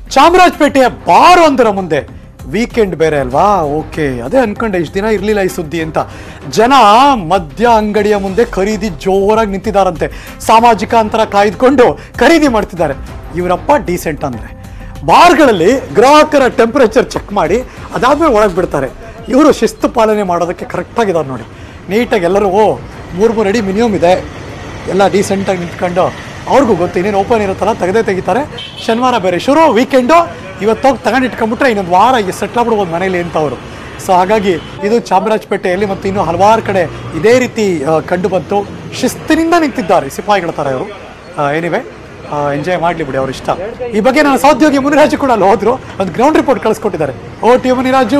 ಚಾಮರಾಜಪೇಟೆಯ bar ಒಂದರ ಮುಂದೆ weekend ಬೇರೆ ಅಲ್ವಾ ಓಕೆ ಅದೇ ಅನ್ಕೊಂಡೆ ಇಷ್ಟು ದಿನ ಇರಲಿಲ್ಲ ಈ ಸುದ್ದಿ ಅಂತ ಜನ ಮದ್ಯ ಅಂಗಡಿಯ ಮುಂದೆ ಖರೀದಿ ಜೋರಾಗಿ ನಿಂತಿದ್ದಾರಂತೆ ಸಾಮಾಜಿಕ ಅಂತರ ಕಾಯ್ದುಕೊಂಡು ಖರೀದಿ ಮಾಡ್ತಿದ್ದಾರೆ ಇವರಪ್ಪ ಡೀಸೆಂಟ್ ಅಂದ್ರೆ ಬಾರ್ಗಳಲ್ಲಿ ಗ್ರಾಹಕರ ಟೆಂಪರೇಚರ್ ಚೆಕ್ ಮಾಡಿ ಅದಾದ್ಮೇಲೆ ಒಳಗೆ ಬಿಡ್ತಾರೆ ಇವರು ಶಿಸ್ತು ಪಾಲನೆ ಮಾಡೋದಕ್ಕೆ ಕರೆಕ್ಟಾಗಿದ್ದಾರೆ ನೋಡಿ ನೀಟಾಗಿ ಎಲ್ಲರೂ ಓ ಮೂರು ಮೂರು ಅಡಿ ಮಿನಿಮಮ್ ಇದೆ ಎಲ್ಲ ಡೀಸೆಂಟಾಗಿ ನಿಂತ್ಕೊಂಡು ಅವ್ರಿಗೂ ಗೊತ್ತು ಇನ್ನೇನು ಓಪನ್ ಇರುತ್ತಲ್ಲ ತೆಗೆದೇ ತೆಗಿತಾರೆ ಶನಿವಾರ ಬೇರೆ ಶುರು ವೀಕೆಂಡು ಇವತ್ತೋಗಿ ತಗೊಂಡು ಇಟ್ಕೊಂಡ್ಬಿಟ್ರೆ ಇನ್ನೊಂದು ವಾರ ಸೆಟ್ಲ್ ಆಗ್ಬಿಡ್ಬೋದು ಮನೇಲಿ ಅಂತ ಅವರು ಸೊ ಹಾಗಾಗಿ ಇದು ಚಾಮರಾಜಪೇಟೆಯಲ್ಲಿ ಮತ್ತು ಇನ್ನೂ ಹಲವಾರು ಕಡೆ ಇದೇ ರೀತಿ ಆ, ಕಂಡು ಬಂತು ಶಿಸ್ತಿನಿಂದ ನಿಂತಿದ್ದಾರೆ ಸಿಪಾಯಿಗಳ ಥರ ಇವರು ಏನಿವೆ ಎಂಜಾಯ್ ಮಾಡಲಿ ಬಿಡಿ ಅವ್ರ ಇಷ್ಟ ಈ ಬಗ್ಗೆ ನನ್ನ ಸಹೋದ್ಯೋಗಿ ಮುನಿರಾಜು ಕೂಡ ಅಲ್ಲಿ ಹೋದ್ರು ಒಂದು ಗ್ರೌಂಡ್ ರಿಪೋರ್ಟ್ ಕಳಿಸ್ಕೊಟ್ಟಿದ್ದಾರೆ ಓ ಟಿ ಮುನಿರಾಜು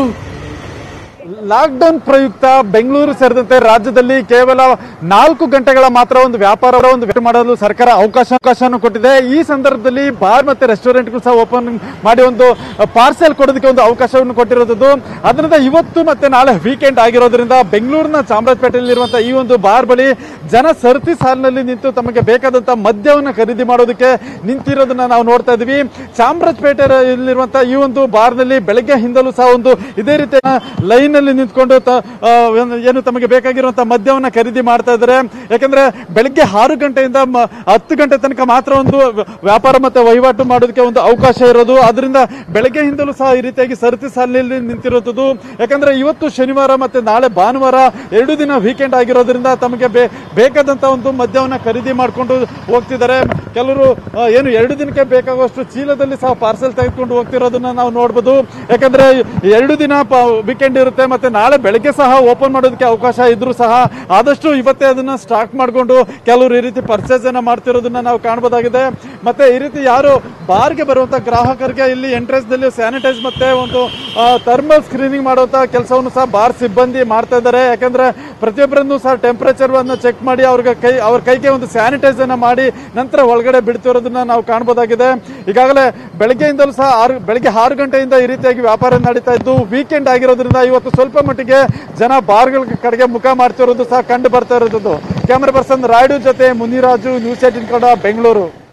ಲಾಕ್ಡೌನ್ ಪ್ರಯುಕ್ತ ಬೆಂಗಳೂರು ಸೇರಿದಂತೆ ರಾಜ್ಯದಲ್ಲಿ ಕೇವಲ ನಾಲ್ಕು ಗಂಟೆಗಳ ಮಾತ್ರ ಒಂದು ವ್ಯಾಪಾರ ಒಂದು ವ್ಯಕ್ತ ಮಾಡಲು ಸರ್ಕಾರ ಅವಕಾಶ ಅವಕಾಶವನ್ನು ಕೊಟ್ಟಿದೆ ಈ ಸಂದರ್ಭದಲ್ಲಿ ಬಾರ್ ಮತ್ತೆ ರೆಸ್ಟೋರೆಂಟ್ಗಳು ಸಹ ಓಪನ್ ಮಾಡಿ ಒಂದು ಪಾರ್ಸೆಲ್ ಕೊಡೋದಕ್ಕೆ ಒಂದು ಅವಕಾಶವನ್ನು ಕೊಟ್ಟಿರೋದು ಅದರಿಂದ ಇವತ್ತು ಮತ್ತೆ ನಾಳೆ ವೀಕೆಂಡ್ ಆಗಿರೋದ್ರಿಂದ ಬೆಂಗಳೂರಿನ ಚಾಮರಾಜಪೇಟೆಯಲ್ಲಿರುವಂತಹ ಈ ಒಂದು ಬಾರ್ ಬಳಿ ಜನ ಸರತಿ ಸಾಲಿನಲ್ಲಿ ನಿಂತು ತಮಗೆ ಬೇಕಾದಂತ ಮದ್ಯವನ್ನು ಖರೀದಿ ಮಾಡೋದಕ್ಕೆ ನಿಂತಿರೋದನ್ನ ನಾವು ನೋಡ್ತಾ ಇದೀವಿ ಚಾಮರಾಜಪೇಟೆಯಲ್ಲಿರುವಂತಹ ಈ ಒಂದು ಬಾರ್ನಲ್ಲಿ ಬೆಳಗ್ಗೆ ಹಿಂದಲೂ ಸಹ ಒಂದು ಇದೇ ರೀತಿ ಲೈನ್ ಅಲ್ಲಿ ನಿಂತ್ಕೊಂಡು ತ- ಆ, ಏನು- ಏನು ತಮಗೆ ಬೇಕಾಗಿರುವಂತಹ ಮದ್ಯವನ್ನ ಖರೀದಿ ಮಾಡ್ತಾ ಇದ್ದಾರೆ ಯಾಕಂದ್ರೆ ಬೆಳಗ್ಗೆ ಆರು ಗಂಟೆಯಿಂದ ಮ- ಹತ್ತು ಗಂಟೆ ತನಕ ಮಾತ್ರ ಒಂದು ವ್ಯಾಪಾರ ಮತ್ತೆ ವಹಿವಾಟು ಮಾಡೋದಕ್ಕೆ ಒಂದು ಅವಕಾಶ ಇರೋದು ಅದರಿಂದ ಬೆಳಗ್ಗೆ ಹಿಂದಲೂ ಸಹ ಈ ರೀತಿಯಾಗಿ ಸರತಿ ಸಾಲಿನಲ್ಲಿ ನಿಂತಿರುತ್ತದೆ ಯಾಕಂದ್ರೆ ಇವತ್ತು ಶನಿವಾರ ಮತ್ತೆ ನಾಳೆ ಭಾನುವಾರ ಎರಡು ದಿನ ವೀಕೆಂಡ್ ಆಗಿರೋದ್ರಿಂದ ತಮಗೆ ಬೇ- ಬೇಕಾದಂತ ಒಂದು ಮದ್ಯವನ್ನ ಖರೀದಿ ಮಾಡ್ಕೊಂಡು ಹೋಗ್ತಿದ್ದಾರೆ ಕೆಲವರು ಆ, ಏನು ಎರಡು ದಿನಕ್ಕೆ ಬೇಕಾಗುವಷ್ಟು ಚೀಲದಲ್ಲಿ ಸಹ ಪಾರ್ಸೆಲ್ ತೆಗೆದುಕೊಂಡು ಹೋಗ್ತಿರೋದನ್ನ ನಾವು ನೋಡ್ಬೋದು ಯಾಕಂದ್ರೆ ಎರಡು ದಿನ ವೀಕೆಂಡ್ ಇರುತ್ತೆ ಮತ್ತೆ ನಾಳೆ ಬೆಳಗ್ಗೆ ಸಹ ಓಪನ್ ಮಾಡೋದಕ್ಕೆ ಅವಕಾಶ ಇದ್ರೂ ಸಹ ಆದಷ್ಟು ಇವತ್ತೇ ಅದನ್ನ ಸ್ಟಾಕ್ ಮಾಡ್ಕೊಂಡು ಕೆಲವರು ಈ ರೀತಿ ಪರ್ಚೇಸ್ ಅನ್ನ ಮಾಡ್ತಿರೋದನ್ನ ನಾವು ಕಾಣಬಹುದಾಗಿದೆ ಮತ್ತೆ ಈ ರೀತಿ ಯಾರು ಬಾರ್ಗೆ ಬರುವಂತ ಗ್ರಾಹಕರಿಗೆ ಇಲ್ಲಿ ಎಂಟ್ರೆನ್ಸ್ ನಲ್ಲಿ ಸ್ಯಾನಿಟೈಸ್ ಮತ್ತೆ ಒಂದು ಥರ್ಮಲ್ ಸ್ಕ್ರೀನಿಂಗ್ ಮಾಡುವಂತ ಕೆಲಸವನ್ನು ಸಹ ಬಾರ್ ಸಿಬ್ಬಂದಿ ಮಾಡ್ತಾ ಇದ್ದಾರೆ ಯಾಕಂದ್ರೆ ಪ್ರತಿಯೊಬ್ಬರನ್ನು ಸಹ ಟೆಂಪರೇಚರ್ ಅನ್ನು ಚೆಕ್ ಮಾಡಿ ಅವ್ರಿಗೆ ಕೈ ಅವ್ರ ಕೈಗೆ ಒಂದು ಸ್ಯಾನಿಟೈಸ್ ಅನ್ನ ಮಾಡಿ ನಂತರ ಒಳಗಡೆ ಬಿಡ್ತಿರೋದನ್ನ ನಾವು ಕಾಣಬಹುದಾಗಿದೆ ಈಗಾಗಲೇ ಬೆಳಗ್ಗೆಯಿಂದಲೂ ಸಹ ಆರು ಬೆಳಗ್ಗೆ ಆರು ಗಂಟೆಯಿಂದ ಈ ರೀತಿಯಾಗಿ ವ್ಯಾಪಾರ ನಡೀತಾ ಇದ್ದು ವೀಕೆಂಡ್ ಆಗಿರೋದ್ರಿಂದ ಇವತ್ತು ಸ್ವಲ್ಪ ಮಟ್ಟಿಗೆ ಜನ ಬಾರ್ಗಳ ಕಡೆಗೆ ಮುಖ ಮಾಡ್ತಿರೋದು ಸಹ ಕಂಡು ಬರ್ತಾ ಇರೋದು ಕ್ಯಾಮರಾ ಪರ್ಸನ್ ರಾಯ್ಡು ಜೊತೆ ಮುನಿರಾಜು ನ್ಯೂಸ್ ಏಟಿನ್ ಕನ್ನಡ ಬೆಂಗಳೂರು